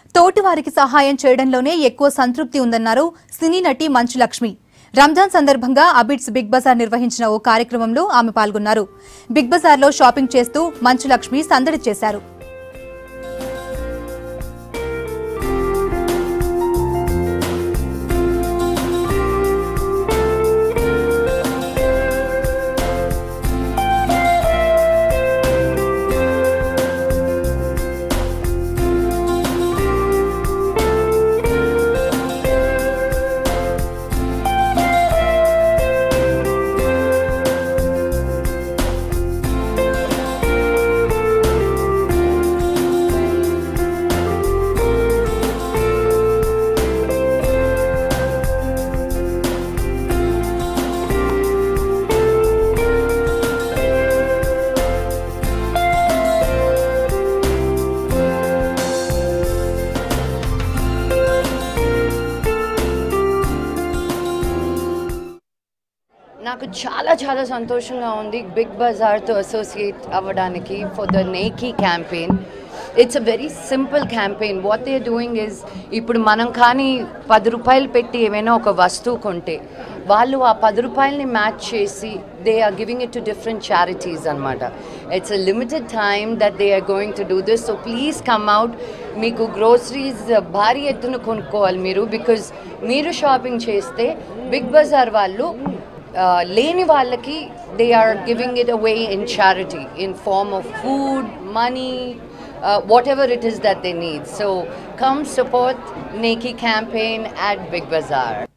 తోటి వారికి సహాయం చేయడంలోనే ఎక్కువ సంతృప్తి ఉందన్నారు సినీ నటి మంచు లక్ష్మి రంజాన్ సందర్భంగా అబిడ్స్ బిగ్ బజార్ నిర్వహించిన ఓ కార్యక్రమంలో ఆమె పాల్గొన్నారు బిగ్ బజార్లో షాపింగ్ చేస్తూ మంచు లక్ష్మి సందడి చేశారు నాకు చాలా చాలా సంతోషంగా ఉంది బిగ్ బజార్తో అసోసియేట్ అవ్వడానికి for the Neki campaign it's a very simple campaign what they doing is ఇప్పుడు మనం కానీ పది రూపాయలు పెట్టి ఏమైనా ఒక వస్తువు కొంటే వాళ్ళు ఆ పది రూపాయలని మ్యాచ్ చేసి they are giving it to different charities అనమాట it's a limited time that they are going to do this so please come out మీకు గ్రోసరీస్ భారీ ఎత్తున కొనుక్కోవాలి మీరు బికాజ్ మీరు షాపింగ్ చేస్తే బిగ్ బజార్ వాళ్ళు uh, లేని వాళ్ళకి they are giving it away in charity in form of food money whatever it is that they need so come support Neki campaign at Big Bazar